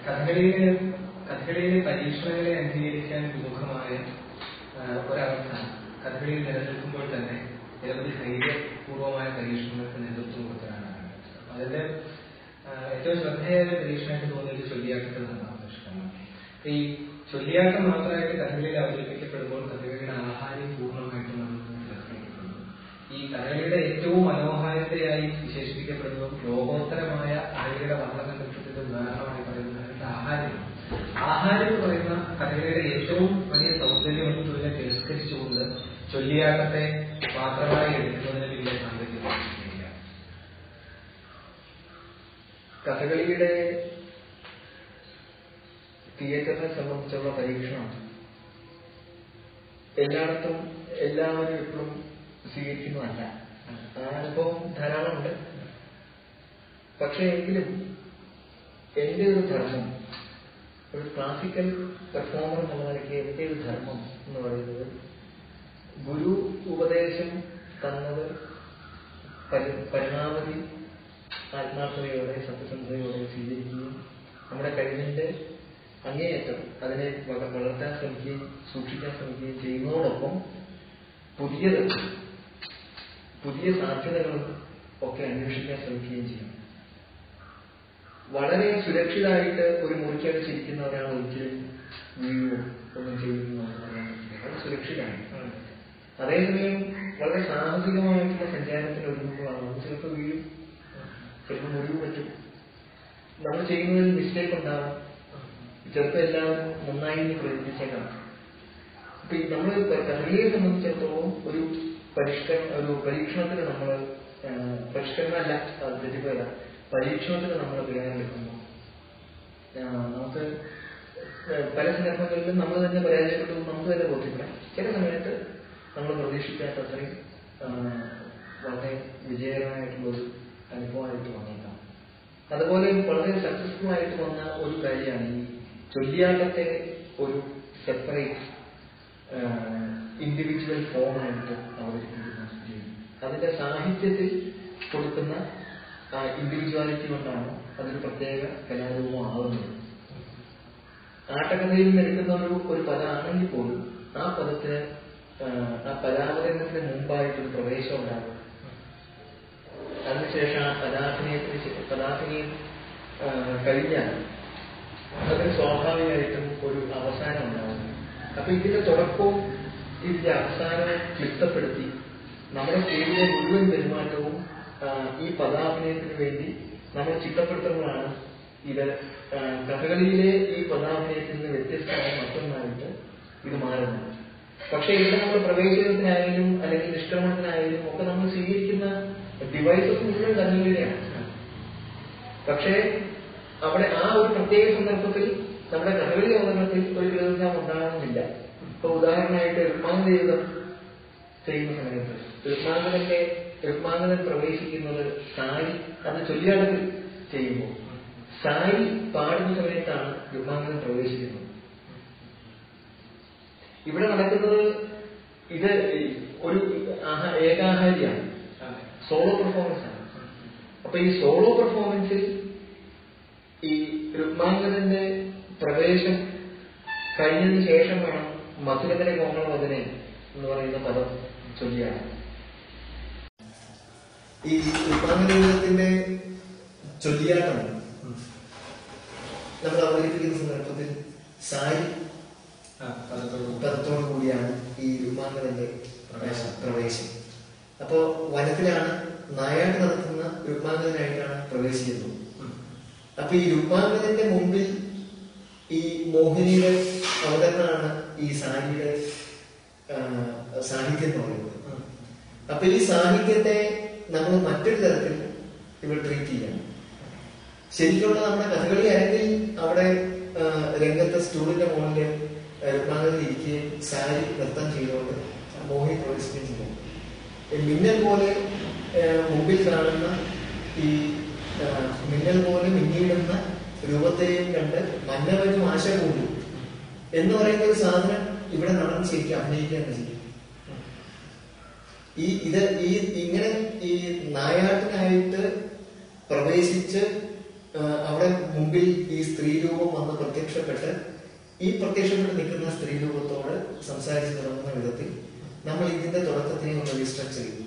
കഥകളിയിലെ കഥകളിയിലെ പരീക്ഷണങ്ങളെ അംഗീകരിക്കാൻ വിമുഖമായ ആ, ഒരവസ്ഥ കഥകളിയിൽ നിലനിൽക്കുമ്പോൾ തന്നെ നിരവധി ധൈര്യപൂർവമായ പരീക്ഷണങ്ങൾക്ക് നേതൃത്വം കൊടുത്തതാണ് അതിന്റെ ആ, ഏറ്റവും ശ്രദ്ധേയ ഒരു പരീക്ഷണമായിട്ട് തോന്നിയത് ചൊല്ലിയാട്ടത്തിൽ നിന്നാണ് നിഷ്കരണം ഈ ചൊല്ലിയാട്ടം മാത്രമായിട്ട് കഥകളിയിൽ അവതരിപ്പിക്കപ്പെടുമ്പോൾ കഥകളിയുടെ ആഹാരം പൂർണ്ണമായിട്ടും നമ്മൾ തിരസ്കരിക്കപ്പെടുന്നു ഈ കഥകളിയുടെ ഏറ്റവും മനോഹാരിതയായി വിശേഷിപ്പിക്കപ്പെടുന്നതും ലോകോത്തരമായ കഥകളിയുടെ വർണ്ണസങ്കല്പത്തിന്റെ ഉദാഹരണമായി പറയുന്നത് ആഹാരം ആഹാരം എന്ന് പറയുന്ന കഥകളിയുടെ ഏറ്റവും വലിയ സൗന്ദര്യം എന്നതിനെ തിരസ്കരിച്ചുകൊണ്ട് ചൊല്ലിയാട്ടത്തെ മാത്രമായി എടുക്കുന്നതിന് വലിയ സാങ്കേതിക കഥകളിയുടെ തിയേറ്ററിനെ സംബന്ധിച്ചുള്ള പരീക്ഷണം എല്ലായിടത്തും എല്ലാവരും എപ്പോഴും സ്വീകരിക്കുന്നതല്ല ആ അനുഭവം ധാരാളമുണ്ട് പക്ഷേ എങ്കിലും എന്റെ ഒരു ധർമ്മം ഒരു ക്ലാസിക്കൽ പെർഫോമർ എന്നുള്ള നിലയ്ക്ക് എന്റെ ഒരു ധർമ്മം എന്ന് പറയുന്നത് ഗുരു ഉപദേശം തന്നത് പരി- പരമാവധി ആത്മാർത്ഥതയോടെ സത്യസന്ധതയോടെ സ്വീകരിക്കുകയും നമ്മുടെ കഴിവിന്റെ അങ്ങേയറ്റം അതിനെ വള- വളർത്താൻ ശ്രമിക്കുകയും സൂക്ഷിക്കാൻ ശ്രമിക്കുകയും ചെയ്യുന്നതോടൊപ്പം പുതിയത് പുതിയ സാധ്യതകളും ഒക്കെ അന്വേഷിക്കാൻ ശ്രമിക്കുകയും ചെയ്യും വളരെ സുരക്ഷിതമായിട്ട് ഒരു മുറിക്കകത്ത് ചിരിക്കുന്ന ഒരാൾ ഒരിക്കലും വീഴുവോ ഒന്നും ചെയ്യുന്നു എന്ന് പറയാൻ പറ്റില്ല വളരെ സുരക്ഷിതമാണ് അതേസമയം വളരെ സാഹസികമായിട്ടുള്ള സഞ്ചാരത്തിന് ഒരുങ്ങുമ്പോഴാണ് നമുക്ക് ചിലപ്പോൾ വീഴും ചിലപ്പോൾ മുറിവ് പറ്റും നമ്മൾ ചെയ്യുന്നതിൽ മിസ്റ്റേക്ക് ഉണ്ടാവും ചിലപ്പോൾ എല്ലാവരും നന്നായി എന്ന് പ്രയത്നിച്ചേക്കാം അപ്പൊ ഈ നമ്മൾ കഥയെ സംബന്ധിച്ചിടത്തോളം ഒരു പരിഷ്കരണ ഒരു പരീക്ഷണത്തിന് നമ്മൾ പരിഷ്കരണമല്ല അത് തെറ്റിപ്പോയല്ല പരീക്ഷണത്തിന് നമ്മൾ തയ്യാറെടുക്കുമ്പോൾ നമുക്ക് ഏഹ് പല സന്ദർഭങ്ങളിലും നമ്മൾ തന്നെ പരാജയപ്പെട്ടു എന്ന് നമുക്ക് തന്നെ ബോധ്യപ്പെടാം ചില സമയത്ത് നമ്മൾ പ്രതീക്ഷിക്കാത്ത അത്രയും ആഹ് വളരെ വിജയകരമായിട്ടുള്ള ഒരു അനുഭവമായിട്ട് വന്നേക്കാം അതുപോലെ വളരെ സക്സസ്ഫുൾ ആയിട്ട് വന്ന ഒരു കാര്യമാണ് ഈ ചൊല്ലിയാട്ടത്തെ ഒരു സെപ്പറേറ്റ് ഇൻഡിവിജ്വൽ ഫോമായിട്ട് അവതരിപ്പിക്കുന്ന രീതി. അതിന്റെ സാഹിത്യത്തിൽ കൊടുക്കുന്ന ഇൻഡിവിജ്വാലിറ്റി കൊണ്ടാണ് അതൊരു പ്രത്യേക കലാരൂപമാകുന്നത് ആട്ടകഥയിൽ നിൽക്കുന്ന ഒരു ഒരു പദമാണെങ്കിൽ പോലും ആ പദത്തിന് ആ, ആ പദാവതരണത്തിന് മുമ്പായിട്ടൊരു പ്രവേശം ഉണ്ടാകും അതിനുശേഷം ആ പദാഭിനയത്തിന് ശേ- പദാഭിനയം ആ, കഴിഞ്ഞാൽ അതിന് സ്വാഭാവികമായിട്ടും ഒരു അവസാനം ഉണ്ടാകും അപ്പൊ ഇതിന്റെ തുടക്കവും ഇതിന്റെ അവസാനവും ക്ലിപ്തപ്പെടുത്തി നമ്മുടെ സ്റ്റേജിലെ മുഴുവൻ പെരുമാറ്റവും ആ, ഈ പദാഭിനയത്തിന് വേണ്ടി നമ്മൾ ചിട്ടപ്പെടുത്തുമ്പോഴാണ് ഇത് ആ, കഥകളിയിലെ ഈ പദാഭിനയത്തിൽ നിന്ന് വ്യത്യസ്തമായ മറ്റൊന്നായിട്ട് ഇത് മാറുന്നത് പക്ഷെ ഇവിടെ നമ്മൾ പ്രവേശനത്തിനായാലും അല്ലെങ്കിൽ നിഷ്ക്രമണത്തിനായാലും ഒക്കെ നമ്മൾ സ്വീകരിക്കുന്ന ഡിവൈസസ് മുഴുവൻ കഥകളിയാണ് പക്ഷേ അവിടെ ആ ഒരു പ്രത്യേക സന്ദർഭത്തിൽ നമ്മുടെ കഥകളി അവതരണത്തിൽ ഒരു വിരോധം ഉണ്ടാകണമെന്നില്ല ഇപ്പൊ ഉദാഹരണമായിട്ട് ഋഗ്മാംഗദേവതം ചെയ്യുന്ന സമയത്ത് ഋഗ്മാംഗതന്റെ ഋഗ്മാംഗതൻ പ്രവേശിക്കുന്നത് സാരി അത് ചൊല്ലിയാടത്തിൽ ചെയ്യുമ്പോൾ സാരി പാടുന്ന സമയത്താണ് ഋഗ്മാംഗതൻ പ്രവേശിക്കുന്നത് ഇവിടെ നടക്കുന്നത് ഇത് ഒരു ആഹാ- ഏകാഹാരിയാണ് സോളോ പെർഫോമൻസ് ആണ് അപ്പൊ ഈ സോളോ പെർഫോമൻസിൽ ഈ രുക്മാംഗതന്റെ പ്രവേശം കഴിഞ്ഞതിന് ശേഷം വേണം മധുരത്തിലെ കോമളവദനെ എന്ന് പറയുന്ന പദം ചൊല്ലിയാണ് ഈ രുക്മാംഗദേവത്തിന്റെ ചൊല്ലിയാട്ടം നമ്മൾ അവതരിപ്പിക്കുന്ന സന്ദർഭത്തിൽ സാരി പദത്തോടു കൂടിയാണ് ഈ രുക്മാംഗതന്റെ പ്രവേശം പ്രവേശം അപ്പോ വനത്തിലാണ് നായാട്ട് നടത്തുന്ന രുക്മാംഗതനായിട്ടാണ് പ്രവേശിക്കുന്നത് അപ്പൊ ഈ രുക്മാംഗതന്റെ മുമ്പിൽ ഈ മോഹിനിയുടെ അവതരണമാണ് ഈ സാരിയുടെ ആ, സാഹിത്യം എന്ന് പറയുന്നത് അപ്പൊ ഈ സാഹിത്യത്തെ നമ്മൾ മറ്റൊരു തരത്തിൽ ഇവിടെ ട്രീറ്റ് ചെയ്യാം ശരിക്കുള്ള നമ്മുടെ കഥകളി അല്ലെങ്കിൽ അവിടെ ആ, രംഗത്തെ സ്റ്റൂളിന്റെ മുകളിൽ രുക്മാംഗതയിൽ ഇരിക്കുകയും സാരി നൃത്തം ചെയ്തുകൊണ്ട് മോഹിനി പ്രവേശിക്കുകയും ചെയ്യും ഈ മിന്നൽ പോലെ ആ, മുമ്പിൽ കാണുന്ന ഈ ആ, മിന്നൽ പോലെ മിന്നിയിടുന്ന രൂപത്തെയും കണ്ട് മന്നവനും ആശ കൂടും എന്ന് പറയുന്ന ഒരു സാധനം ഇവിടെ നടന്ന് ശരിക്കും അഭിനയിക്കാൻ ചെയ്യും ഈ ഇത് ഈ ഇങ്ങനെ ഈ നായാട്ടിനായിട്ട് പ്രവേശിച്ച് ആ, അവിടെ മുമ്പിൽ ഈ സ്ത്രീ രൂപം വന്ന് പ്രത്യക്ഷപ്പെട്ട് ഈ പ്രത്യക്ഷപ്പെട്ട് നിൽക്കുന്ന സ്ത്രീ രൂപത്തോട് സംസാരിച്ച് തുടങ്ങുന്ന വിധത്തിൽ നമ്മൾ ഇതിന്റെ തുടക്കത്തിനെ ഒന്ന് റീസ്ട്രക്ചർ ചെയ്തു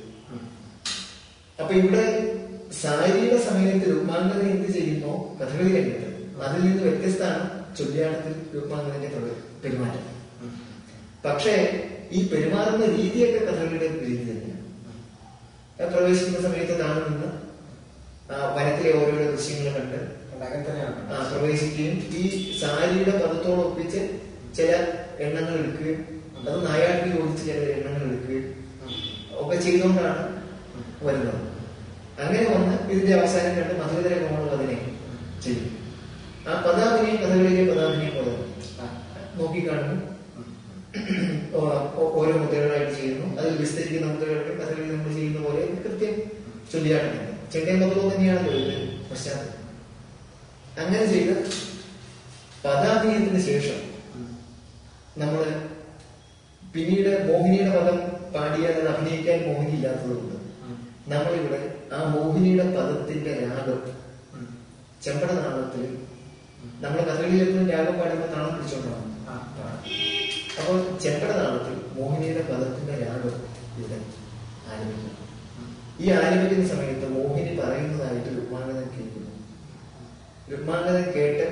അപ്പൊ ഇവിടെ സാരിയുടെ സമയത്ത് രൂപാന്തര എന്ത് ചെയ്യുന്നോ കഥകളി രംഗത്ത് അതിൽ നിന്ന് വ്യത്യസ്തമാണ് ചൊല്ലിയാട്ടത്തിൽ രൂപാന്തരന്റെ പ്രവ- പെരുമാറ്റം പക്ഷേ ഈ പെരുമാറുന്ന രീതിയൊക്കെ കഥകളിയുടെ രീതി തന്നെയാണ് ആ പ്രവേശിക്കുന്ന സമയത്ത് കാണുന്ന ആ വനത്തിലെ ഓരോരോ ദൃശ്യങ്ങൾ കണ്ട് അങ്ങനെ തന്നെയാണ് ആ, പ്രവേശിക്കുകയും ഈ സാരിയുടെ പദത്തോടൊപ്പിച്ച് ചില എണ്ണങ്ങൾ എടുക്കുകയും അത് നായാട്ടിൽ യോജിച്ച് ചില എണ്ണങ്ങൾ എടുക്കുകയും ഒക്കെ ചെയ്തുകൊണ്ടാണ് വരുന്നത് അങ്ങനെ വന്ന് ഇതിന്റെ അവസാനം കണ്ട് മധുരതര കോമൾ അതിനെ ചെയ്യും ആ പദാഭിനയം കഥകളിലെ പദാഭിനയം പോലെ നോക്കിക്കാണുന്നു ഓ- ഓ- ഓരോ മുദ്രകളായിട്ട് ചെയ്യുന്നു അതിൽ വിസ്തരിക്കുന്ന മുദ്രകളുടെ കഥകളിൽ നമ്മൾ ചെയ്യുന്ന പോലെ കൃത്യം ചൊല്ലിയാണ് ചെങ്കൻ പദവും തന്നെയാണല്ലോ ഇത് പശ്ചാത്തലം അങ്ങനെ ചെയ്ത് പദാഭിനയത്തിന് ശേഷം നമ്മൾ പിന്നീട് മോഹിനിയുടെ പദം പാടിയാൽ അത് അഭിനയിക്കാൻ മോഹിനി ഇല്ലാത്തതുകൊണ്ട് നമ്മളിവിടെ ആ മോഹിനിയുടെ പദത്തിന്റെ രാഗം ചെമ്പട നാളത്തിൽ നമ്മൾ കഥകളിലെപ്പോഴും രാഗം പാടുമ്പോൾ താളം പിടിച്ചോണ്ടാണ് അപ്പോൾ ചെമ്പട നാളത്തിൽ മോഹിനിയുടെ പദത്തിന്റെ രാഗം ഇവിടെ ആലപിക്കുന്നു ഈ ആലപിക്കുന്ന സമയത്ത് മോഹിനി പറയുന്നതായിട്ട് രുക്മാംഗതൻ കേൾക്കുന്നു രുക്മാംഗതൻ കേട്ട്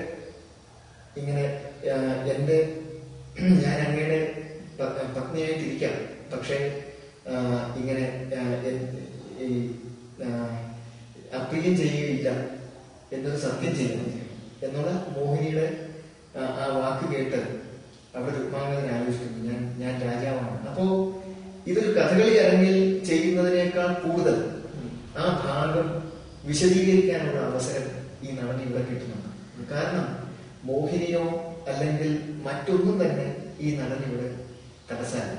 ഇങ്ങനെ ആ, എന്റെ ഞാൻ അങ്ങയുടെ പ- പത്നിയായിട്ടിരിക്കാം പക്ഷേ ആ, ഇങ്ങനെ ആ, എൻ- ഈ ആ, അപ്രിയം ചെയ്യുകയില്ല എന്നൊരു സത്യം ചെയ്യുന്നു എന്നുള്ള മോഹിനിയുടെ ആ, ആ വാക്ക് കേട്ട് അവിടെ രുക്മാംഗതൻ ആലോചിക്കുന്നു ഞാൻ ഞാൻ രാജാവാണ് അപ്പോ ഇതൊരു കഥകളി അരങ്ങിൽ ചെയ്യുന്നതിനേക്കാൾ കൂടുതൽ ആ ഭാഗം വിശദീകരിക്കാനുള്ള അവസരം ഈ നടൻ ഇവിടെ കിട്ടുന്നുണ്ട് കാരണം മോഹിനിയോ അല്ലെങ്കിൽ മറ്റൊന്നും തന്നെ ഈ നടൻ ഇവിടെ തടസ്സമല്ല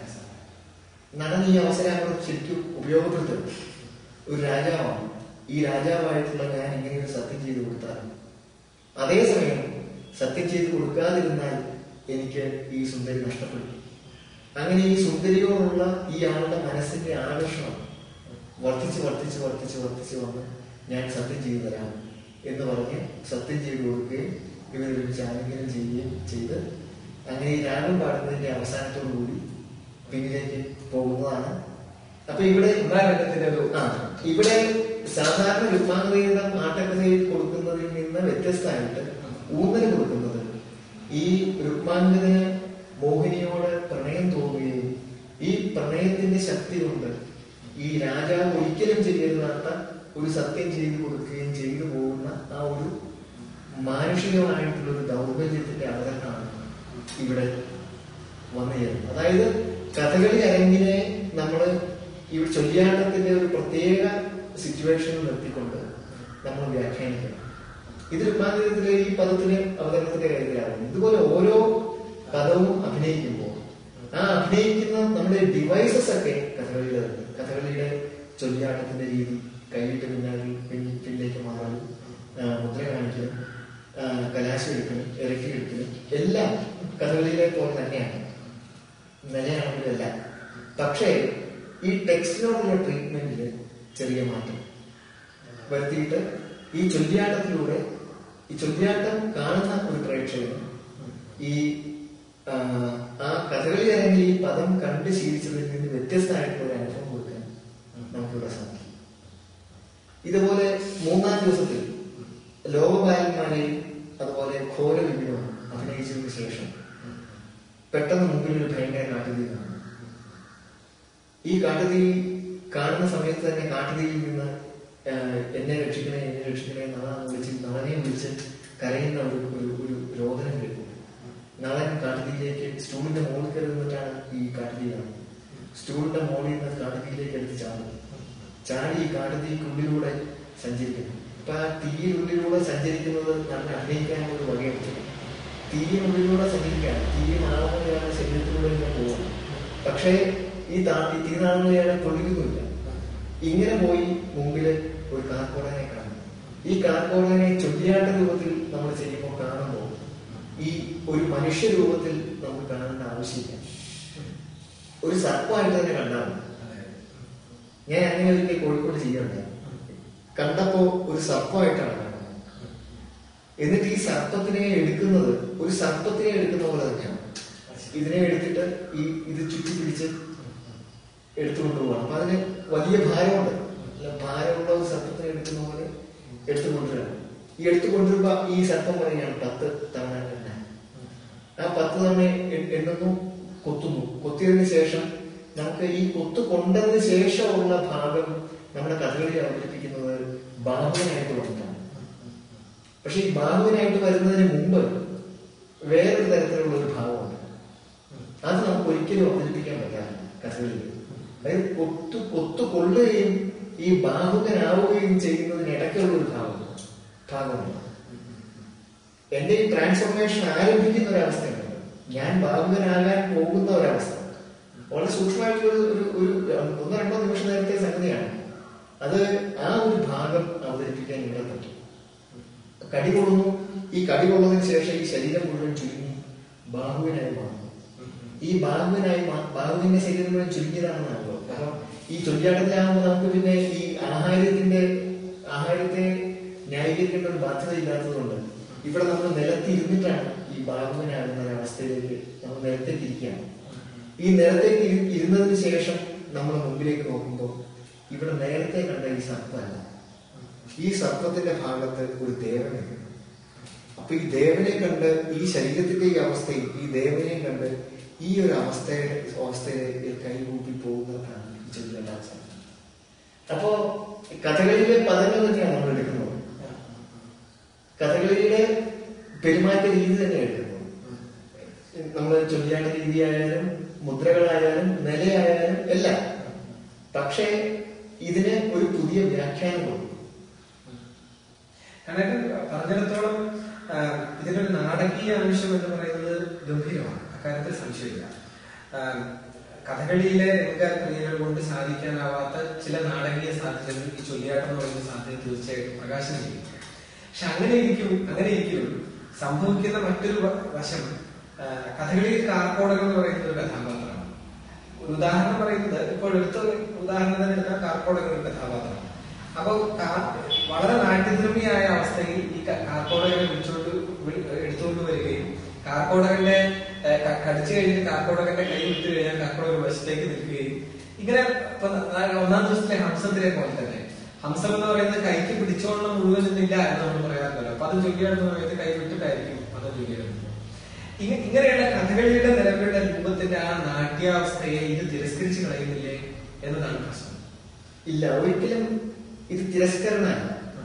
നടൻ ഈ അവസരം അങ്ങോട്ട് ശരിക്കും ഉപയോഗപ്പെടുത്തുന്നു ഒരു രാജാവാണ് ഈ രാജാവായിട്ടുള്ള ഞാൻ ഇങ്ങനെ ഒരു സത്യം ചെയ്തു കൊടുത്താൽ അതേസമയം സത്യം ചെയ്തു കൊടുക്കാതിരുന്നാൽ എനിക്ക് ഈ സുന്ദരി നഷ്ടപ്പെടും അങ്ങനെ ഈ സുന്ദരിയോടുള്ള ഈ ആളുടെ മനസ്സിന്റെ ആകർഷണം വർദ്ധിച്ച് വർദ്ധിച്ച് വർദ്ധിച്ച് വർദ്ധിച്ച് വന്ന് ഞാൻ സത്യം ചെയ്തു തരാം എന്ന് പറഞ്ഞ് സത്യം ചെയ്തു കൊടുക്കുകയും ഇവരൊരുമിച്ച് ആലിംഗനം ചെയ്യുകയും ചെയ്ത് അങ്ങനെ ഈ രാഗം പാടുന്നതിന്റെ അവസാനത്തോടു കൂടി പിന്നിലേക്ക് പോകുന്നതാണ് അപ്പൊ ഇവിടെ രംഗത്തിന്റെ ഒരു ആ ഇവിടെ സാധാരണ രുക്മാംഗതയുടെ ആട്ടക്കഥയിൽ കൊടുക്കുന്നതിൽ നിന്ന് വ്യത്യസ്തമായിട്ട് ഊന്നൽ കൊടുക്കുന്നത് ഈ രുക്മാംഗതന് മോഹിനിയോട് പ്രണയം തോന്നുകയും ഈ പ്രണയത്തിന്റെ ശക്തി കൊണ്ട് ഈ രാജാവ് ഒരിക്കലും ചെയ്യരുതാത്ത ഒരു സത്യം ചെയ്തു കൊടുക്കുകയും ചെയ്തു പോകുന്ന ആ ഒരു മാനുഷികമായിട്ടുള്ള ഒരു ദൗർബല്യത്തിന്റെ അവതരണമാണ് ഇവിടെ വന്നു ചേരുന്നത് അതായത് കഥകളി അരങ്ങിനെ നമ്മൾ ഈ ചൊല്ലിയാട്ടത്തിന്റെ ഒരു പ്രത്യേക സിറ്റുവേഷനിൽ നിർത്തിക്കൊണ്ട് നമ്മൾ വ്യാഖ്യാനിക്കണം ഇത് രൂപാന്തരത്തിലെ ഈ പദത്തിന്റെ അവതരണത്തിന്റെ കാര്യത്തിലാകുന്നു ഇതുപോലെ ഓരോ പദവും അഭിനയിക്കുമ്പോൾ ആ അഭിനയിക്കുന്ന നമ്മുടെ ഡിവൈസസ് ഒക്കെ കഥകളിയുടെ ഉണ്ട് കഥകളിയുടെ ചൊല്ലിയാട്ടത്തിന്റെ രീതി കൈയിട്ട് പിന്നാലെ പിൻ- പിന്നിലേക്ക് മാറലും ആ, മുദ്ര കാണിക്കലും ആ, കലാശം എടുക്കലും ഇറക്കി എടുക്കലും എല്ലാം കഥകളിയിലെ പോലെ തന്നെയാണ് നിലയാണെങ്കിലല്ല പക്ഷേ ഈ ടെക്സ്റ്റിനോടുള്ള ട്രീറ്റ്മെന്റിൽ ചെറിയ മാറ്റം വരുത്തിയിട്ട് ഈ ചൊല്ലിയാട്ടത്തിലൂടെ ഈ ചൊല്ലിയാട്ടം കാണുന്ന ഒരു പ്രേക്ഷകന് ഈ ആ, ആ കഥകളി അരങ്ങിൽ ഈ പദം കണ്ട് ശീലിച്ചതിൽ നിന്ന് വ്യത്യസ്തമായിട്ടുള്ള ഒരു അനുഭവം കൊടുക്കാൻ നമുക്കിവിടെ സാധിക്കും ഇതുപോലെ മൂന്നാം ദിവസത്തിൽ ലോകപാലന്മാരെയും അതുപോലെ ഘോര വിപിനവും അഭിനയിച്ചതിന് ശേഷം പെട്ടെന്ന് മുമ്പിൽ ഒരു ഭയങ്കര കാട്ടുതീ കാണും ഈ കാട്ടുതീ കാണുന്ന സമയത്ത് തന്നെ കാട്ടുതീയിൽ നിന്ന് ആ, എന്നെ രക്ഷിക്കണേ എന്നെ രക്ഷിക്കണേ നളാന്ന് വിളിച്ച് നളനെ വിളിച്ച് കരയുന്ന ഒരു ഒരു ഒരു രോദനം കേൾക്കും നളൻ കാട്ടുതീയിലേക്ക് സ്റ്റൂളിന്റെ മുകളിൽ കയറി നിന്നിട്ടാണ് ഈ കാട്ടുതീ കാണുന്നത് സ്റ്റൂളിന്റെ മുകളിൽ നിന്ന് കാട്ടുതീയിലേക്ക് എടുത്ത് ചാടും ചാടി ഈ കാട്ടുതീക്കുള്ളിലൂടെ സഞ്ചരിക്കുന്നു അപ്പൊ ആ തീയിനുള്ളിലൂടെ സഞ്ചരിക്കുന്നത് നല്ല അഭിനയിക്കാനുള്ള ഒരു വകയുണ്ട് തീയിനുള്ളിലൂടെ സഞ്ചരിക്കാൻ തീ നാളങ്ങളെയാണ് ശരീരത്തിലൂടെ ഇങ്ങനെ പോകുന്നത് പക്ഷേ ഈ താ ഈ തീ നാളങ്ങളെയാണ് പൊള്ളിക്കുന്നില്ല ഇങ്ങനെ പോയി മുമ്പില് ഒരു കാർക്കോടനെ കാണും ഈ കാർക്കോടനെ ചൊല്ലിയാട്ട രൂപത്തിൽ നമ്മൾ ചെയ്യുമ്പോൾ കാണുമ്പോൾ ഈ ഒരു മനുഷ്യ രൂപത്തിൽ നമുക്ക് കാണേണ്ട ആവശ്യമില്ല ഒരു സർപ്പമായിട്ട് തന്നെ കണ്ടാൽ മതി ഞാൻ അങ്ങനെ ഒരിക്കൽ കോഴിക്കോട് ചെയ്യാറുണ്ട് കണ്ടപ്പോ ഒരു സർപ്പമായിട്ടാണ് കാണുന്നത് എന്നിട്ട് ഈ സർപ്പത്തിനെ എടുക്കുന്നത് ഒരു സർപ്പത്തിനെ എടുക്കുന്ന പോലെ തന്നെയാണ് ഇതിനെ എടുത്തിട്ട് ഈ ഇത് ചുറ്റി പിടിച്ച് എടുത്തുകൊണ്ട് പോകണം അപ്പൊ അതിന് വലിയ ഭാരമുണ്ട് അല്ല, ഭാരമുള്ള ഒരു സർപ്പത്തിനെ എടുക്കുന്ന പോലെ എടുത്തുകൊണ്ടുവരണം ഈ എടുത്തുകൊണ്ടുവരുമ്പോ ഈ സർപ്പം പറയുകയാണ് പത്ത് തവണ എണ്ണ ആ പത്ത് തവണ എ- എണ്ണുന്നു കൊത്തുന്നു കൊത്തിയതിനു ശേഷം നമുക്ക് ഈ കൊത്തു കൊണ്ടതിന് ശേഷമുള്ള ഭാഗം നമ്മുടെ കഥകളിൽ അവതരിപ്പിക്കുന്നത് ബാഹുവിനായിട്ട് വന്നിട്ടാണ് പക്ഷെ ഈ ബാഹുവിനായിട്ട് വരുന്നതിന് മുമ്പ് വേറൊരു തരത്തിലുള്ള ഒരു ഭാവമുണ്ട് അത് നമുക്ക് ഒരിക്കലും അവതരിപ്പിക്കാൻ പറ്റാറില്ല കഥകളിൽ അതായത് കൊത്തു കൊത്തു കൊള്ളുകയും ഈ ബാഹുകനാവുകയും ചെയ്യുന്നതിനിടയ്ക്കുള്ള ഒരു ഭാവം ഭാഗമുണ്ട് എന്റെ ഈ ട്രാൻസ്ഫോർമേഷൻ ആരംഭിക്കുന്ന ഒരവസ്ഥയുണ്ട് ഞാൻ ബാഹുകനാകാൻ പോകുന്ന ഒരവസ്ഥ വളരെ സൂക്ഷ്മമായിട്ടുള്ള ഒരു ഒരു ഒരു ഒന്നോ രണ്ടോ നിമിഷം നേരത്തെ സംഗതിയാണ് അത് ആ ഒരു ഭാഗം അവതരിപ്പിക്കാൻ ഇവിടെ പറ്റും കടി കൊള്ളുന്നു ഈ കടി കൊള്ളതിന് ശേഷം ഈ ശരീരം മുഴുവൻ ചുരുങ്ങി ബാഹുവിനായി മാറുന്നു ഈ ബാഹുവിനായി മാ- ബാഹുവിന്റെ ശരീരം മുഴുവൻ ചുരുങ്ങിയതാണെന്നാണല്ലോ കാരണം ഈ ചൊല്ലിയാട്ടത്തിലാകുമ്പോൾ നമുക്ക് പിന്നെ ഈ ആഹാരത്തിന്റെ ആഹാരത്തെ ന്യായീകരിക്കേണ്ട ഒരു ബാധ്യത ഇല്ലാത്തതുകൊണ്ട് ഇവിടെ നമ്മൾ നിലത്തിരുന്നിട്ടാണ് ഈ ബാഹുവിനാകുന്ന ഒരവസ്ഥയിലേക്ക് നമ്മൾ നിലത്തേക്ക് ഇരിക്കുകയാണ് ഈ നിലത്തേക്ക് ഇരു- ഇരുന്നതിന് ശേഷം നമ്മൾ മുമ്പിലേക്ക് നോക്കുമ്പോൾ ഇവിടെ നേരത്തെ കണ്ട ഈ സർപ്പമല്ല ഈ സർപ്പത്തിന്റെ ഭാഗത്ത് ഒരു ദേവനുണ്ട് അപ്പൊ ഈ ദേവനെ കണ്ട് ഈ ശരീരത്തിന്റെ ഈ അവസ്ഥയും ഈ ദേവനെയും കണ്ട് ഈ ഒരു അവസ്ഥയുടെ അവസ്ഥയിലേക്ക് കൈകൂപ്പി പോകുന്നതാണ് ഈ ചൊല്ലേണ്ട അവസ്ഥ അപ്പോ കഥകളിയിലെ പദങ്ങൾ തന്നെയാണ് നമ്മൾ എടുക്കുന്നത് കഥകളിയുടെ പെരുമാറ്റ രീതി തന്നെ എടുക്കുന്നത് നമ്മൾ ചൊല്ലിയാണ്ട രീതിയായാലും മുദ്രകളായാലും നിലയായാലും എല്ലാം പക്ഷേ ഇതിന് ഒരു പുതിയ വ്യാഖ്യാനം കൊടുക്കും കാരണം ഇത് പറഞ്ഞിടത്തോളം ആ, ഇതിനൊരു നാടകീയ ആവശ്യം എന്ന് പറയുന്നത് ഗംഭീരമാണ് അക്കാര്യത്തിൽ സംശയമില്ല ആ, കഥകളിയിലെ രംഗക്രിയകൾ കൊണ്ട് സാധിക്കാനാവാത്ത ചില നാടകീയ സാധ്യതകൾ ഈ ചൊല്ലിയാട്ടം എന്ന് പറയുന്ന സാധ്യത തീർച്ചയായിട്ടും പ്രകാശനം ചെയ്യും പക്ഷെ അങ്ങനെ ഇരിക്കും അങ്ങനെ ഇരിക്കും സംഭവിക്കുന്ന മറ്റൊരു വ- വശം ആ, കഥകളിയിൽ കാർക്കോടകം എന്ന് പറയുന്ന ഒരു കഥാപാത്രമാണ് ഒരു ഉദാഹരണം പറയുന്നത് ഇപ്പോൾ എടുത്ത ഒരു ഉദാഹരണം തന്നെ എടുത്താൽ കാർക്കോടകം ഒരു കഥാപാത്രമാണ് അപ്പൊ കാ- വളരെ നാട്യധർമ്മിയായ അവസ്ഥയിൽ ഈ ക- കാർക്കോടകനെ വിളിച്ചുകൊണ്ട് വിളി- എടുത്തുകൊണ്ട് വരികയും കാർക്കോടകന്റെ ഏഹ്, ക- കടിച്ചു കഴിഞ്ഞിട്ട് കാർക്കോടകന്റെ കൈ വിട്ടു കഴിഞ്ഞാൽ കാർക്കോടക വശത്തേക്ക് നിൽക്കുകയും ഇങ്ങനെ ഇപ്പൊ ന- ഒന്നാം ദിവസത്തിലെ ഹംസത്തിനെ പോലെ തന്നെ ഹംസം എന്ന് പറയുന്നത് കൈക്ക് പിടിച്ചോളണം മുഴുവൻ ഇന്നില്ല എന്ന് നമ്മൾ പറയാറുണ്ടല്ലോ അപ്പൊ അത് ചൊല്ലിയാടുന്ന സമയത്ത് കൈ വിട്ടിട്ടായിരിക്കും അത് ചൊല്ലിയിടുന്നത് ഇങ്ങ- ഇങ്ങനെയുള്ള കഥകളിയുടെ നിലവിലുള്ള രൂപത്തിന്റെ ആ നാട്യാവസ്ഥയെ ഇത് തിരസ്കരിച്ച് കളയുന്നില്ലേ എന്നതാണ് പ്രശ്നം ഇല്ല ഒരിക്കലും ഇത് തിരസ്കരണമല്ല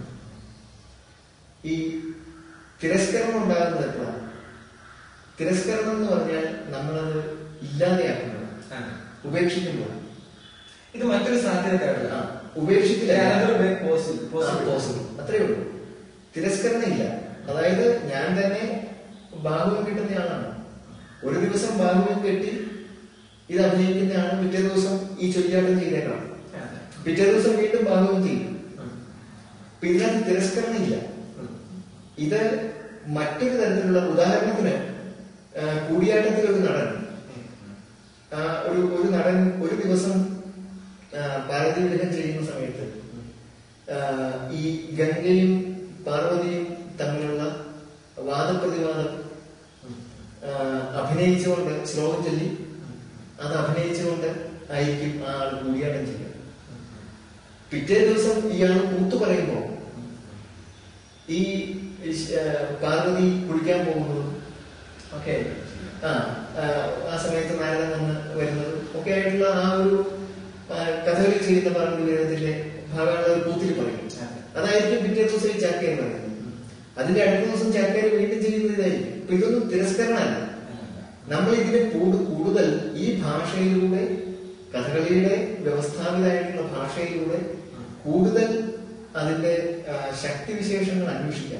ഈ തിരസ്കരണം ഉണ്ടാകുന്നത് എപ്പോഴാണ് തിരസ്കരണം എന്ന് പറഞ്ഞാൽ നമ്മളത് ഇല്ലാതെയാക്കുന്നത് ആ. ഉപേക്ഷിക്കുമ്പോൾ ഇത് മറ്റൊരു സാധ്യത ആ, കാണില്ല ഉപേക്ഷിക്കില്ല പോസിബിൾ അത്രേ ഉള്ളൂ തിരസ്കരണം ഇല്ല അതായത് ഞാൻ തന്നെ ബാഹുവം കിട്ടുന്നയാളാണ് ഒരു ദിവസം ബാഹുവം കെട്ടി ഇത് അഭിനയിക്കുന്നതാണ് പിറ്റേ ദിവസം ഈ ചൊല്ലിയാട്ടം ചെയ്തേക്കണം പിറ്റേ ദിവസം വീണ്ടും ബാഹുവം ചെയ്യും അപ്പൊ ഇതിനകത്ത് തിരസ്കരണം ഇല്ല ഇത് മറ്റൊരു തരത്തിലുള്ള ഉദാഹരണത്തിന് ആ, കൂടിയാട്ടത്തിൽ ഒരു നടൻ ആ, ഒരു ഒരു നടൻ ഒരു ദിവസം ആ, പാർവതി വിഗ്രഹം ചെയ്യുന്ന സമയത്ത് ആ, ഈ ഗംഗയും പാർവതിയും തമ്മിലുള്ള വാദപ്രതിവാദം ആ, അഭിനയിച്ചുകൊണ്ട് ശ്ലോകം ചൊല്ലി അത് അഭിനയിച്ചുകൊണ്ട് ആയിരിക്കും ആ ആൾ കൂടിയാട്ടം ചെയ്യുക പിറ്റേ ദിവസം ഇയാൾ കൂത്തു പറയുമ്പോൾ ഈ ഇഷ്- ആ, പാർവതി കുളിക്കാൻ പോകുന്നതും ഓക്കെ ആ ആ, ആ സമയത്ത് നാരദൻ വന്ന് വരുന്നതും ഒക്കെ ആയിട്ടുള്ള ആ ഒരു ആ, കഥകളി ചെയ്യുന്ന പാർവതി വീരത്തിന്റെ ഭാഗമുള്ള ഒരു കൂത്തിൽ പറയും അതായിരിക്കും പിറ്റേ ദിവസം ഈ ചാക്കേര് പറയുന്നത് അതിന്റെ അടുത്ത ദിവസം ചാക്കേര് വീണ്ടും ചെയ്യുന്നത് ഇതായിരിക്കും അപ്പൊ ഇതൊന്നും തിരസ്കരണമല്ല നമ്മൾ ഇതിനെ കൂടു- കൂടുതൽ ഈ ഭാഷയിലൂടെ കഥകളിയുടെ വ്യവസ്ഥാപിതമായിട്ടുള്ള ഭാഷയിലൂടെ കൂടുതൽ അതിന്റെ ആ, ശക്തിവിശേഷങ്ങൾ അന്വേഷിക്കാം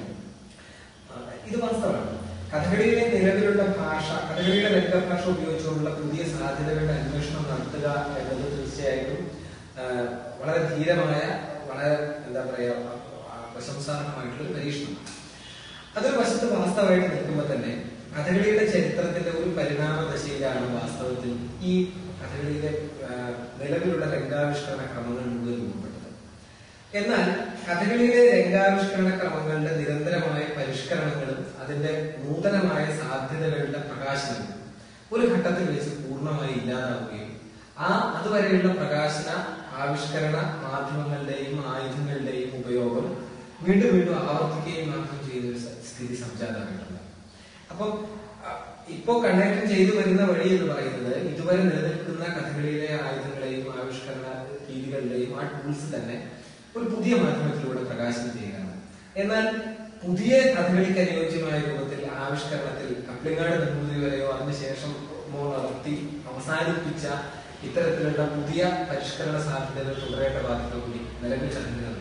ഇത് വാസ്തവമാണ് കഥകളിയിലെ നിലവിലുള്ള ഭാഷ കഥകളിയുടെ രംഗഭാഷ ഉപയോഗിച്ചുകൊണ്ടുള്ള പുതിയ സാധ്യതകളുടെ അന്വേഷണം നടത്തുക എന്നത് തീർച്ചയായിട്ടും ആ, വളരെ ധീരമായ വളരെ എന്താ പറയാ ആ, പ്രശംസാർഹമായിട്ടുള്ള ഒരു പരീക്ഷണമാണ് അതൊരു വശത്ത് വാസ്തവമായിട്ട് നിൽക്കുമ്പോൾ തന്നെ കഥകളിയുടെ ചരിത്രത്തിന്റെ ഒരു പരിണാമ ദശയിലാണ് വാസ്തവത്തിൽ ഈ കഥകളിയിലെ ആ, നിലവിലുള്ള രംഗാവിഷ്കരണ ക്രമങ്ങൾ മുഴുവൻ രൂപപ്പെട്ടത് എന്നാൽ കഥകളിയിലെ രംഗാവിഷ്കരണ ക്രമങ്ങളുടെ നിരന്തരമായ പരിഷ്കരണം അതിന്റെ നൂതനമായ സാധ്യതകളുടെ പ്രകാശനം ഒരു ഘട്ടത്തിൽ വെച്ച് പൂർണ്ണമായി ഇല്ലാതാവുകയും ആ അതുവരെയുള്ള പ്രകാശന ആവിഷ്കരണ മാധ്യമങ്ങളുടെയും ആയുധങ്ങളുടെയും ഉപയോഗം വീണ്ടും വീണ്ടും ആവർത്തിക്കുകയും മാത്രം ചെയ്യുന്ന ഒരു സ- സ്ഥിതി സംജാതമായിട്ടുണ്ട് അപ്പം അഹ്, ഇപ്പോ കണ്ണേറ്റം ചെയ്തു വരുന്ന വഴി എന്ന് പറയുന്നത് ഇതുവരെ നിലനിൽക്കുന്ന കഥകളിയിലെ ആയുധങ്ങളെയും ആവിഷ്കരണ രീതികളുടെയും ആ ടൂൾസ് തന്നെ ഒരു പുതിയ മാധ്യമത്തിലൂടെ പ്രകാശനം ചെയ്യുകയാണ് എന്നാൽ പുതിയ കഥകളിക്ക് അനുയോജ്യമായ രൂപത്തിൽ ആവിഷ്കരണത്തിൽ കപ്ലിങ്ങാട് നിർമ്മിതി വരെയോ അതിനുശേഷം മോ നടത്തി അവസാനിപ്പിച്ച ഇത്തരത്തിലുള്ള പുതിയ പരിഷ്കരണ സാധ്യതകൾ തുടരേണ്ട ബാധ്യത കൂടി നിലവിൽ ചലഞ്ചിനുണ്ട്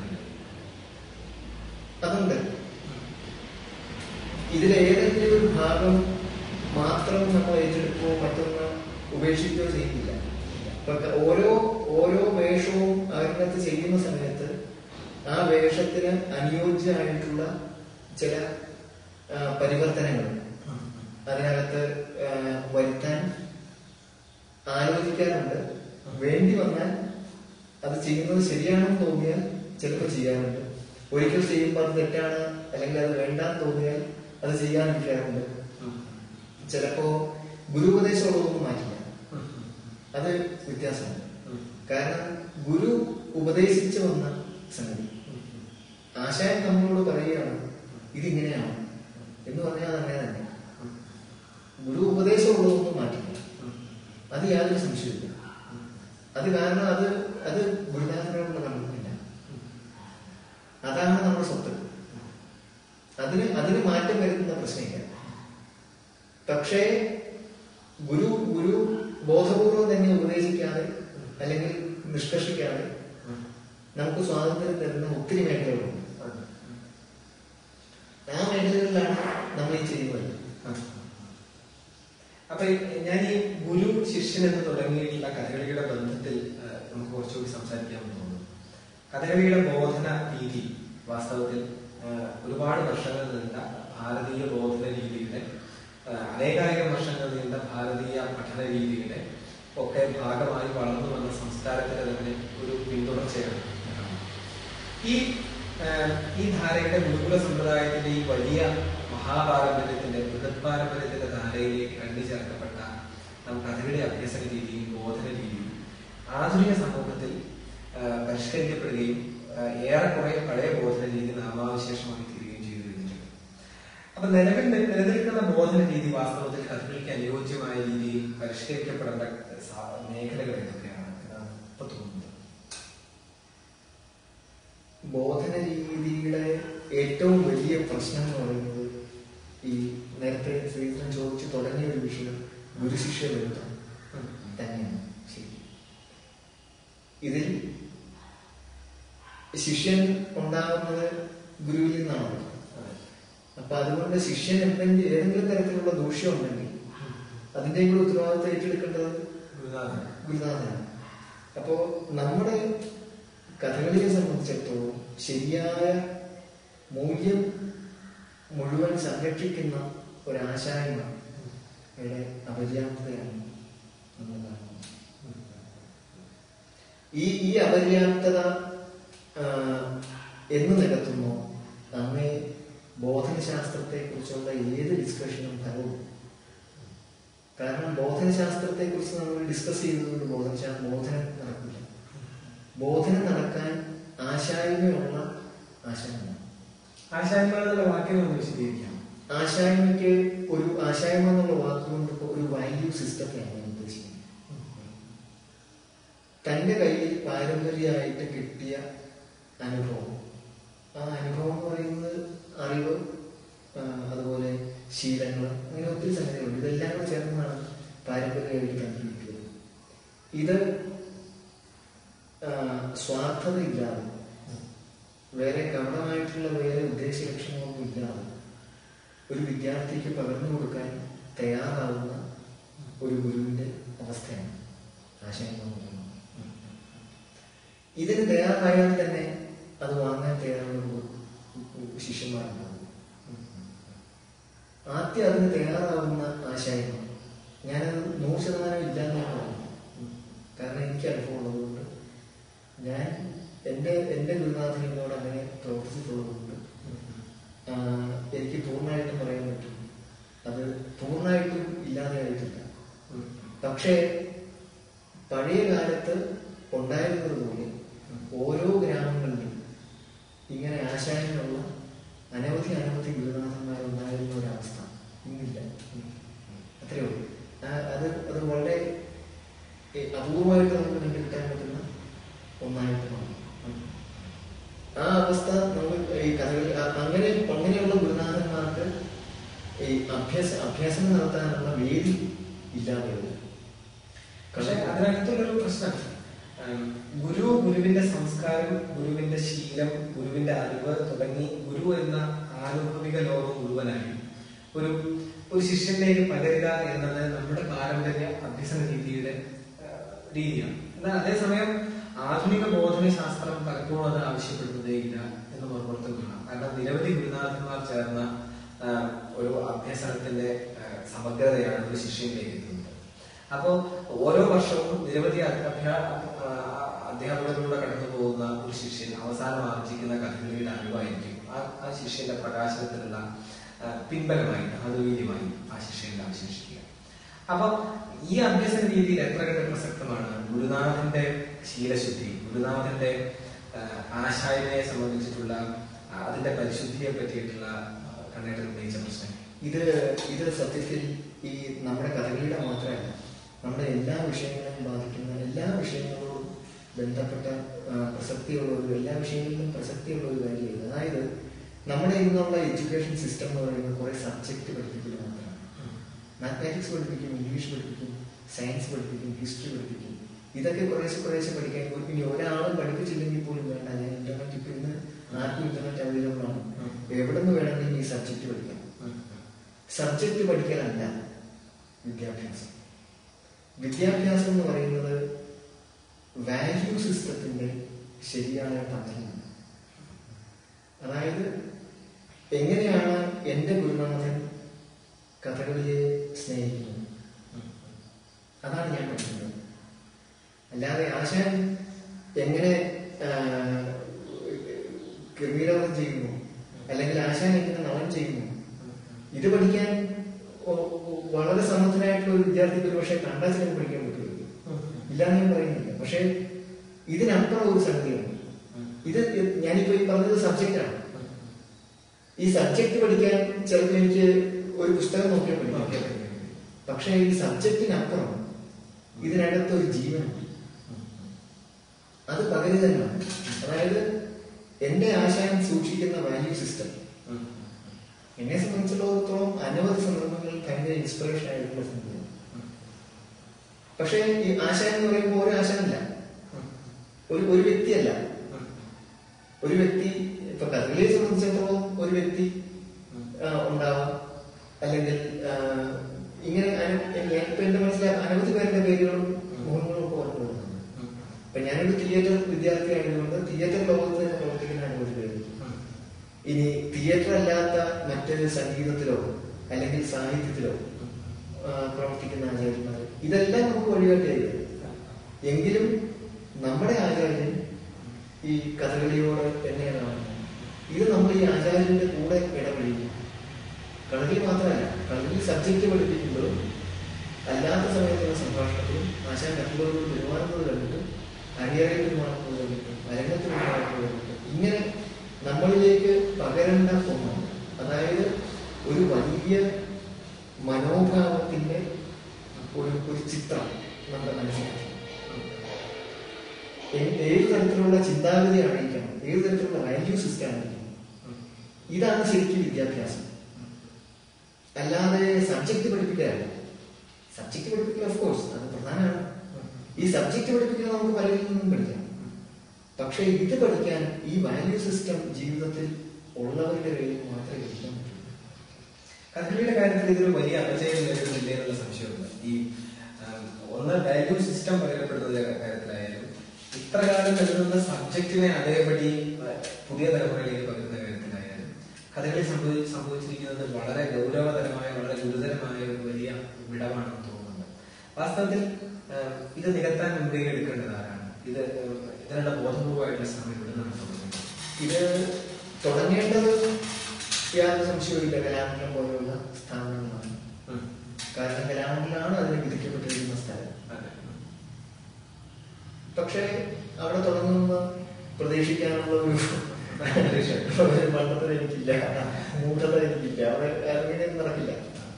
അതുണ്ട് ഇതിലേതെങ്കിലും ഒരു ഭാഗം മാത്രം നമ്മൾ ഏറ്റെടുക്കുകയോ മറ്റൊന്ന് ഉപേക്ഷിക്കുകയോ ചെയ്യുന്നില്ല ഇപ്പൊ ഓരോ ഓരോ വേഷവും അതിനകത്ത് ചെയ്യുന്ന സമയത്ത് ആ വേഷത്തിന് അനുയോജ്യമായിട്ടുള്ള ചില ആ, പരിവർത്തനങ്ങൾ അതിനകത്ത് ആ, വരുത്താൻ ആലോചിക്കാറുണ്ട് വേണ്ടി വന്നാൽ അത് ചെയ്യുന്നത് ശരിയാണെന്ന് തോന്നിയാൽ ചിലപ്പോൾ ചെയ്യാറുണ്ട് ഒരിക്കൽ ചെയ്യുമ്പോൾ അത് തെറ്റാണ് അല്ലെങ്കിൽ അത് വേണ്ടാന്ന് തോന്നിയാൽ അത് ചെയ്യാതിരിക്കാറുണ്ട് ചിലപ്പോ ഗുരുപദേശമുള്ളതൊന്നും മാറ്റില്ല അത് വ്യത്യാസമുണ്ട് കാരണം ഗുരു ഉപദേശിച്ചു വന്ന സംഗതി ആശാൻ നമ്മളോട് പറയുകയാണ് ഇതിങ്ങനെയാണ് എന്ന് പറഞ്ഞാൽ അത് അങ്ങനെ തന്നെ ഗുരു ഉപദേശമുള്ളതൊന്നും മാറ്റില്ല അത് യാതൊരു സംശയമില്ല അത് കാരണം അത് അത് ഗുരുനാഥനോടുള്ള കണ്ടിട്ടില്ല അതാണ് നമ്മുടെ സ്വത്ത് അതിന് അതിന് മാറ്റം വരുത്തുന്ന പ്രശ്നമില്ല പക്ഷേ ഗുരു ഗുരു ബോധപൂർവം തന്നെ ഉപദേശിക്കാതെ അല്ലെങ്കിൽ നിഷ്കർഷിക്കാതെ നമുക്ക് സ്വാതന്ത്ര്യം തരുന്ന ഒത്തിരി മേഖലകളുണ്ട് ആ മേഖലകളിലാണ് നമ്മൾ ഈ ചെയ്യുന്നത് അപ്പൊ ഈ- ഞാൻ ഈ ഗുരു ശിഷ്യൻ എന്ന് തുടങ്ങിയിട്ടുള്ള കഥകളിയുടെ ബന്ധത്തിൽ ആ, നമുക്ക് കുറച്ചുകൂടി സംസാരിക്കാമെന്ന് തോന്നുന്നു കഥകളിയുടെ ബോധന രീതി വാസ്തവത്തിൽ ആ, ഒരുപാട് വർഷങ്ങൾ നീണ്ട ഭാരതീയ ബോധന രീതിയുടെ ആ, അനേകായിരം വർഷങ്ങൾ നീണ്ട ഭാരതീയ പഠന രീതിയുടെ ഒക്കെ ഭാഗമായി വളർന്നു വന്ന സംസ്കാരത്തിന് തന്നെ ഒരു പിന്തുടർച്ചയാണ് ഈ ആ, ഈ ധാരയുടെ ഗുരുകുല സമ്പ്രദായത്തിന്റെ ഈ വലിയ മഹാപാരമ്പര്യത്തിന്റെ ബൃഹത് പാരമ്പര്യത്തിന്റെ ധാരയിലേക്ക് കണ്ടുചേർക്കപ്പെട്ട നാം കഥയുടെ അഭ്യസന രീതിയും ബോധന രീതിയും ആധുനിക സമൂഹത്തിൽ ആ, പരിഷ്കരിക്കപ്പെടുകയും ആ, ഏറെക്കുറെ പഴയ ബോധന രീതി നാമാവിശേഷമായി തീരുകയും ചെയ്തു കഴിഞ്ഞിട്ടുണ്ട് അപ്പൊ നിലവിൽ നി- നിലനിൽക്കുന്ന ബോധന രീതി വാസ്തവത്തിൽ കഥകളിക്ക് അനുയോജ്യമായ രീതിയിൽ പരിഷ്കരിക്കപ്പെടേണ്ട സാ- മേഖലകൾ എന്തൊക്കെയാണ് എന്നാണ് ഇപ്പൊ തോന്നുന്നത് ബോധന രീതിയുടെ ഏറ്റവും വലിയ പ്രശ്നം എന്ന് പറയുന്നത് ഈ നേരത്തെ ശ്രീധരൻ ചോദിച്ചു തുടങ്ങിയ ഒരു വിഷയം ഗുരുശിഷ്യ ബന്ധം തന്നെയാണ് ശരി ഇതിൽ ശിഷ്യൻ ഉണ്ടാകുന്നത് ഗുരുവിൽ നിന്നാണല്ലോ അപ്പൊ അതുകൊണ്ട് ശിഷ്യൻ എന്തെങ്കിലും ഏതെങ്കിലും തരത്തിലുള്ള ദൂഷ്യം ഉണ്ടെങ്കിൽ അതിന്റെയും കൂടെ ഉത്തരവാദിത്വം ഏറ്റെടുക്കേണ്ടത് ഗുരുനാഥൻ ഗുരുനാഥനാണ് അപ്പോ നമ്മുടെ കഥകളിയെ സംബന്ധിച്ചിടത്തോളം ശരിയായ മൂല്യം മുഴുവൻ സംരക്ഷിക്കുന്ന ഒരാശായമാണ് ഇവിടെ അപര്യാപ്തതയാണ് നമ്മൾ കാണുന്നത് ഈ ഈ അപര്യാപ്തത ആ, എന്ന് നികത്തുന്നു നമ്മെ ബോധനശാസ്ത്രത്തെ കുറിച്ചുള്ള ഏത് ഡിസ്കഷനും ഫലവും കാരണം ബോധനശാസ്ത്രത്തെ കുറിച്ച് നമ്മൾ ഡിസ്കസ് ചെയ്തതുകൊണ്ട് ബോധനശാ ബോധനം നടക്കില്ല ബോധനം നടക്കാൻ ആശായ്മയുള്ള ആശായ്മ ആശാന്മാരുടെ വാക്യം ഒന്ന് വിശദീകരിക്കാം ആശായ്മയ്ക്ക് ഒരു ആശായ്മ എന്നുള്ള വാക്കുകൊണ്ട് ഇപ്പൊ ഒരു വാല്യൂ സിസ്റ്റത്തെയാണ് ഞാൻ ഉദ്ദേശിക്കുന്നത് തന്റെ കയ്യിൽ പാരമ്പര്യമായിട്ട് കിട്ടിയ അനുഭവം ആ അനുഭവം എന്ന് പറയുന്നത് അറിവ് ആ, അതുപോലെ ശീലങ്ങൾ അങ്ങനെ ഒത്തിരി സംഗതികളുണ്ട് ഇതെല്ലാം കൂടെ ചേർന്നാണ് പാരമ്പര്യമായിട്ട് കണ്ടുപിടിക്കുന്നത് ഇത് ആ, സ്വാർത്ഥതയില്ലാതെ വേറെ കപടമായിട്ടുള്ള വേറെ ഉദ്ദേശ ലക്ഷ്യങ്ങളൊന്നും ഇല്ലാതെ ഒരു വിദ്യാർത്ഥിക്ക് പകർന്നു കൊടുക്കാൻ തയ്യാറാവുന്ന ഒരു ഗുരുവിന്റെ അവസ്ഥയാണ് ആശയം എന്ന് പറയുന്നത് ഇതിന് തയ്യാറായാൽ തന്നെ അത് വാങ്ങാൻ തയ്യാറുള്ള ഗു- ശിഷ്യന്മാരുണ്ടാവും ആദ്യം അതിന് തയ്യാറാവുന്ന ആശയം ഞാനത് നൂറ് ശതമാനം ഇല്ലാന്ന് ഞാൻ പറഞ്ഞു കാരണം എനിക്ക് അനുഭവം ഉള്ളതുകൊണ്ട് ഞാൻ എൻ്റെ എൻ്റെ ഗുരുനാഥൻ എന്നോട് അങ്ങനെ പ്രവർത്തിച്ചിട്ടുള്ളതുകൊണ്ട് ആ, എനിക്ക് പൂർണ്ണമായിട്ടും പറയാൻ പറ്റും പക്ഷേ പഴയ കാലത്ത് ഉണ്ടായിരുന്നത് പോലെ ഓരോ ഗ്രാമങ്ങളിലും ഇങ്ങനെ ആശാനുള്ള അനവധി അനവധി ഗുരുനാഥന്മാരുണ്ടായിരുന്ന ഒരവസ്ഥ ഇന്നില്ല അത്രയേ ഉള്ളൂ ആ, അത് അത് വളരെ ഏ, അപൂർവമായിട്ട് നമുക്ക് കണ്ടുകിട്ടാൻ പറ്റുന്ന ഒന്നായിട്ട് മാറും ആ അവസ്ഥ നമ്മൾ ഈ കഥകളി അ- അങ്ങനെ അങ്ങനെയുള്ള ഗുരുനാഥന്മാർക്ക് ഈ അഭ്യാസ അഭ്യാസം നടത്താനുള്ള വേദി ഇല്ലാതെ വരും. പക്ഷെ അതിനകത്തുള്ളൊരു പ്രശ്നം ഉം, ഗുരു ഗുരുവിന്റെ സംസ്കാരം ഗുരുവിന്റെ ശീലം ഗുരുവിന്റെ അറിവ് തുടങ്ങി ഗുരു എന്ന ആനുഭവിക ലോകം മുഴുവനായി ഒരു ഒരു ശിഷ്യനിലേക്ക് പകരുക എന്നത് നമ്മുടെ പാരമ്പര്യ അഭ്യസന രീതിയുടെ ആ, രീതിയാണ് എന്നാൽ അതേസമയം ആധുനിക ബോധന ശാസ്ത്രം പലപ്പോഴും അത് ആവശ്യപ്പെടുന്നതേ ഇല്ല എന്ന് പുറത്ത് കാണാം കാരണം നിരവധി ഗുരുനാഥന്മാർ ചേർന്ന ആ, ഒരു അഭ്യസനത്തിന്റെ ആ, സമഗ്രതയാണ് ഒരു ശിഷ്യനിലേക്ക് എത്തുന്നത് അപ്പോ ഓരോ വർഷവും നിരവധി അധ്യാ ആ, അധ്യാപകരിലൂടെ കടന്നു പോകുന്ന ഒരു ശിഷ്യൻ അവസാനം ആർജിക്കുന്ന കഥകളിയുടെ അറിവായിരിക്കും ആ ആ ശിഷ്യന്റെ പ്രകാശനത്തിലുള്ള ആ, പിൻബലമായി ആനുകൂല്യമായി ആ ശിഷ്യനിൽ അവശേഷിക്കുക അപ്പൊ ഈ അഭ്യസന രീതിയിൽ എത്ര കണ്ട് പ്രസക്തമാണ് ഗുരുനാഥന്റെ ശീലശുദ്ധി ഗുരുനാഥന്റെ ആ, ആശായനെ സംബന്ധിച്ചിട്ടുള്ള ആ, അതിന്റെ പരിശുദ്ധിയെ പറ്റിയിട്ടുള്ള ആ, കണ്ണേട്ടൻ ഉന്നയിച്ച പ്രശ്നം ഇത് ഇത് സത്യത്തിൽ ഈ നമ്മുടെ കഥകളിയുടെ മാത്രമല്ല നമ്മുടെ എല്ലാ വിഷയങ്ങളെയും ബാധിക്കുന്ന എല്ലാ വിഷയങ്ങളോടും ബന്ധപ്പെട്ട ആ, പ്രസക്തിയുള്ള ഒരു എല്ലാ വിഷയങ്ങളിലും പ്രസക്തിയുള്ള ഒരു കാര്യമാണ് അതായത് നമ്മുടെ ഇന്നുള്ള എഡ്യൂക്കേഷൻ സിസ്റ്റം എന്ന് പറയുന്നത് കുറെ സബ്ജക്റ്റ് പഠിപ്പിക്കൽ മാത്രമാണ് മാത്തമാറ്റിക്സ് പഠിപ്പിക്കും ഇംഗ്ലീഷ് പഠിപ്പിക്കും സയൻസ് പഠിപ്പിക്കും ഹിസ്റ്ററി പഠിപ്പിക്കും ഇതൊക്കെ കുറേശ്ശെ കുറേശ്ശെ പഠിക്കാൻ ഇപ്പൊ ഇനി ഒരാളും പഠിപ്പിച്ചില്ലെങ്കിൽ പോലും വേണ്ട ഞാൻ ഇന്റർനെറ്റ് ഇപ്പൊ ഇന്ന് ആർക്കും ഇന്റർനെറ്റ് അവൈലബിൾ ആണ് എവിടെ നിന്ന് വേണമെങ്കിലും ഈ സബ്ജക്റ്റ് പഠിക്കാം സബ്ജക്റ്റ് പഠിക്കലല്ല വിദ്യാഭ്യാസം വിദ്യാഭ്യാസം എന്ന് പറയുന്നത് വാല്യൂ സിസ്റ്റത്തിന്റെ ശരിയായ പഠനമാണ് അതായത് എങ്ങനെയാണ് എൻ്റെ ഗുരുനാഥൻ കഥകളിയെ സ്നേഹിക്കുന്നത് അതാണ് ഞാൻ പഠിക്കുന്നത് അല്ലാതെ ആശാൻ എങ്ങനെ ആ, ക്രിമീരവം ചെയ്യുന്നു അല്ലെങ്കിൽ ആശാൻ എങ്ങനെ നളം ചെയ്യുന്നു ഇത് പഠിക്കാൻ ഒ- ഒ- വളരെ സമർത്ഥനായിട്ടുള്ള ഒരു വിദ്യാർത്ഥിക്ക് ഒരു പക്ഷേ കണ്ടാൽ ചിലപ്പോൾ പഠിക്കാൻ പറ്റുള്ളൂ ഇല്ലാന്ന് ഞാൻ പറയുന്നില്ല പക്ഷേ ഇതിനപ്പുറം ഒരു സംഗതിയാണ് ഇത് ഞാനിപ്പോ ഈ പറഞ്ഞത് സബ്ജക്റ്റാണ് ഈ സബ്ജക്ട് പഠിക്കാൻ ചിലപ്പോൾ എനിക്ക് ഒരു പുസ്തകം നോക്കിയാൽ പഠിക്കാം പക്ഷേ ഈ സബ്ജക്റ്റിനപ്പുറം ഇതിനകത്ത് ഒരു ജീവനുണ്ട് അത് പകരു തന്നെയാണ് അതായത് എന്റെ ആശാൻ സൂക്ഷിക്കുന്ന വാല്യൂ സിസ്റ്റം എന്നെ സംബന്ധിച്ചിടത്തോളം അനവധി സന്ദർഭങ്ങളിൽ ഭയങ്കര ഇൻസ്പിറേഷൻ ആയിട്ടുള്ള സംഗതിയാണ് പക്ഷേ ഈ ആശാൻ എന്ന് പറയുമ്പോൾ ഒരു ആശാനല്ല ഒരു ഒരു വ്യക്തിയല്ല ഒരു വ്യക്തി ഇപ്പൊ കഥകളിയെ സംബന്ധിച്ചിടത്തോളം ഒരു വ്യക്തി ആ, ഉണ്ടാവാം അല്ലെങ്കിൽ ആ, ഇങ്ങനെ അന- ഞാൻ ഇപ്പൊ എന്റെ മനസ്സിലെ അനവധി പേരുടെ പേരുകളും മുഖങ്ങളും ഒക്കെ ഓർമ്മ വരുന്നുണ്ട് അപ്പൊ ഞാനൊരു തിയേറ്റർ വിദ്യാർത്ഥി ആയതുകൊണ്ട് തിയേറ്റർ ലോകത്ത് തന്നെ പ്രവർത്തിക്കുന്ന അനവധി പേര് ഇനി തിയേറ്റർ അല്ലാത്ത മറ്റൊരു സംഗീതത്തിലോ അല്ലെങ്കിൽ സാഹിത്യത്തിലോ ആ, പ്രവർത്തിക്കുന്ന ആചാര്യന്മാർ ഇതെല്ലാം നമുക്ക് വഴികാട്ടിയായിരുന്നു എങ്കിലും നമ്മുടെ ആചാര്യൻ ഈ കഥകളിയോട് എന്നെയാണ് കാണുന്നത് ഇത് നമ്മൾ ഈ ആചാര്യന്റെ കൂടെ ഇടപെടിക്കും കളരി മാത്രമല്ല കളരി സബ്ജക്റ്റ് പഠിപ്പിക്കുമ്പോഴും അല്ലാത്ത സമയത്തുള്ള സംഭാഷണത്തിലും ആശാൻ മറ്റുള്ളവരോട് പെരുമാറുന്നത് കണ്ടിട്ട് അണിയറയിൽ പെരുമാറുന്നത് കണ്ടിട്ട് അരങ്ങത്ത് പെരുമാറുന്നത് കണ്ടിട്ട് ഇങ്ങനെ നമ്മളിലേക്ക് പകരേണ്ട ഒന്നാണ് അതായത് ഒരു വലിയ മനോഭാവത്തിന്റെ ഒരു ഒരു ചിത്രം നമ്മുടെ മനസ്സിലാക്കി ഏ- ഏത് തരത്തിലുള്ള ചിന്താഗതി അറിയിക്കണം ഏത് തരത്തിലുള്ള വാല്യൂ സിസ്റ്റം അറിയിക്കണം ഇതാണ് ശരിക്കും വിദ്യാഭ്യാസം അല്ലാതെ സബ്ജക്ട് പഠിപ്പിക്കാനല്ല സബ്ജക്ട് പഠിപ്പിക്കൽ ഓഫ് കോഴ്സ് അത് പ്രധാനമാണ് ഈ സബ്ജക്ട് പഠിപ്പിക്കാൻ നമുക്ക് പലരിൽ നിന്നും പഠിക്കാം പക്ഷേ ഇത് പഠിക്കാൻ ഈ വാല്യൂ സിസ്റ്റം ജീവിതത്തിൽ ഉള്ളവരുടെ കയ്യിൽ മാത്രമേ പഠിക്കാൻ പറ്റൂ കഥകളിയുടെ കാര്യത്തിൽ ഇതൊരു വലിയ അപജയം നേരിടുന്നില്ലേ എന്നുള്ള സംശയമുണ്ട് ഈ ആം, ഒന്ന് വാല്യൂ സിസ്റ്റം പകരപ്പെടുന്ന കാര്യത്തിലായാലും ഇത്ര കാലം നിലനിന്ന സബ്ജക്റ്റിനെ അതേപടി ആ, പുതിയ തലമുറയിലേക്ക് പകരുന്ന കാര്യത്തിലായാലും കഥകളി സംഭവി സംഭവിച്ചിരിക്കുന്നത് വളരെ ഗൗരവതരമായ വളരെ ഗുരുതരമായ ഒരു വലിയ വിടവാണെന്ന് തോന്നുന്നുണ്ട് വാസ്തവത്തിൽ ആ, ഇത് നികത്താൻ മുൻകൈ എടുക്കേണ്ടത് ആരാണ് ഇത് ആ, ഇതിനുള്ള ബോധപൂർവമായിട്ടുള്ള ശ്രമം ഇവിടെ നിന്നാണ് തുടങ്ങുന്നത് ഇത് തുടങ്ങേണ്ടത് യാതൊരു സംശയവുമില്ല കലാമണ്ഡലം പോലെയുള്ള സ്ഥാപനങ്ങളാണ് ഉം. കാരണം കലാമണ്ഡലമാണ് അതിന് വിധിക്കപ്പെട്ടിരിക്കുന്ന സ്ഥലം പക്ഷേ അവിടെ തുടങ്ങുന്ന പ്രതീക്ഷിക്കാനുള്ള ഒരു ഒരു മണ്ഡലം എനിക്കില്ല മൂഢത എനിക്കില്ല അവിടെ അങ്ങനെ നടക്കില്ല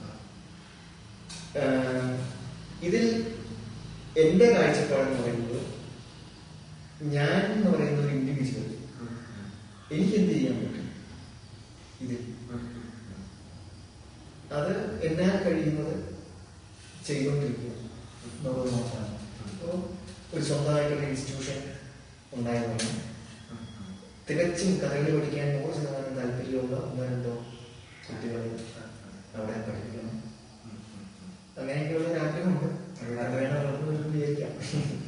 ആഹ് ഇതിൽ എന്റെ കാഴ്ചപ്പാടെന്ന് പറയുന്നത് ഞാൻ എന്ന് പറയുന്ന ഒരു ഇൻഡിവിജ്വൽ എനിക്ക് എന്ത് ചെയ്യാൻ പറ്റും ഇതിൽ അത് എന്നാൽ കഴിയുന്നത് ചെയ്തുകൊണ്ടിരിക്കുക എന്നുള്ളത് മാത്രമാണ് അപ്പോൾ ഒരു സ്വന്തമായിട്ടുള്ള ഇൻസ്റ്റിറ്റ്യൂഷൻ ഉണ്ടായതാണ് തികച്ചും കഥകളി പഠിക്കാൻ നൂറ് ശതമാനം താല്പര്യമുള്ള ഒന്നോ രണ്ടോ കുട്ടികൾ അവിടെ പഠിപ്പിക്കണം അങ്ങനെയൊക്കെയുള്ള ഒരു ആഗ്രഹമുണ്ട് അത് വേണം വളർന്നു വരുമ്പോൾ വിചാരിക്കാം